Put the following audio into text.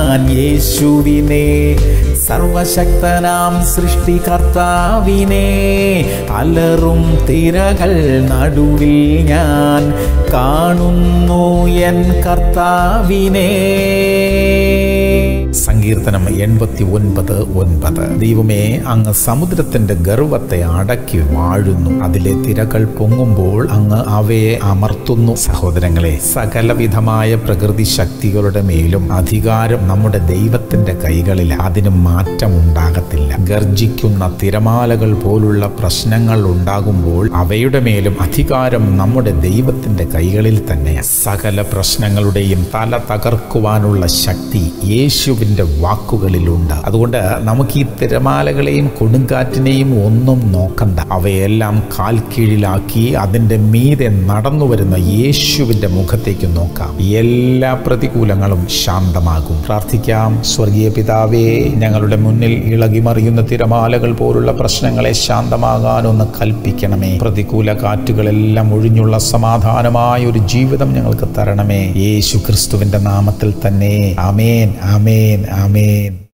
ഞാൻ യേശുവിനെ സർവശക്തനാം സൃഷ്ടികർത്താവിനെ അലറും തിരകൾ നടുവിൽ ഞാൻ കാണുന്നു എൻ കർത്താവിനെ സങ്കീർത്തനം എൺപത്തി ഒൻപത് ഒൻപത് ദൈവമേ അങ്ങ് സമുദ്രത്തിന്റെ ഗർവത്തെ അടക്കി വാഴുന്നു അതിലെ തിരകൾ പൊങ്ങുമ്പോൾ അങ്ങ് അവയെ അമർത്തുന്നു സഹോദരങ്ങളെ സകലവിധമായ പ്രകൃതി ശക്തികളുടെ മേലും അധികാരം നമ്മുടെ ദൈവത്തിന്റെ കൈകളിൽ അതിന് മാറ്റം ഉണ്ടാകത്തില്ല ഗർജിക്കുന്ന തിരമാലകൾ പോലുള്ള പ്രശ്നങ്ങൾ ഉണ്ടാകുമ്പോൾ അവയുടെ മേലും അധികാരം നമ്മുടെ ദൈവത്തിന്റെ കൈകളിൽ തന്നെ സകല പ്രശ്നങ്ങളുടെയും തല തകർക്കുവാനുള്ള ശക്തി യേശുവിന്റെ വാക്കുകളിലുണ്ട് അതുകൊണ്ട് നമുക്ക് ഈ തിരമാലകളെയും കൊടുങ്കാറ്റിനെയും ഒന്നും നോക്കണ്ട അവയെല്ലാം കാൽ കീഴിലാക്കി അതിന്റെ മീതെ നടന്നു വരുന്ന യേശുവിന്റെ മുഖത്തേക്ക് നോക്കാം എല്ലാ പ്രതികൂലങ്ങളും ശാന്തമാകും പ്രാർത്ഥിക്കാം സ്വർഗീയ പിതാവേ ഞങ്ങളുടെ മുന്നിൽ ഇളകിമറിയുന്ന തിരമാലകൾ പോലുള്ള പ്രശ്നങ്ങളെ ശാന്തമാകാനൊന്ന് കൽപ്പിക്കണമേ പ്രതികൂല കാറ്റുകളെല്ലാം ഒഴിഞ്ഞുള്ള സമാധാനമായ ഒരു ജീവിതം ഞങ്ങൾക്ക് തരണമേ യേശു ക്രിസ്തുവിന്റെ നാമത്തിൽ തന്നെ ആമേൻ ആമേൻ ആമേൻ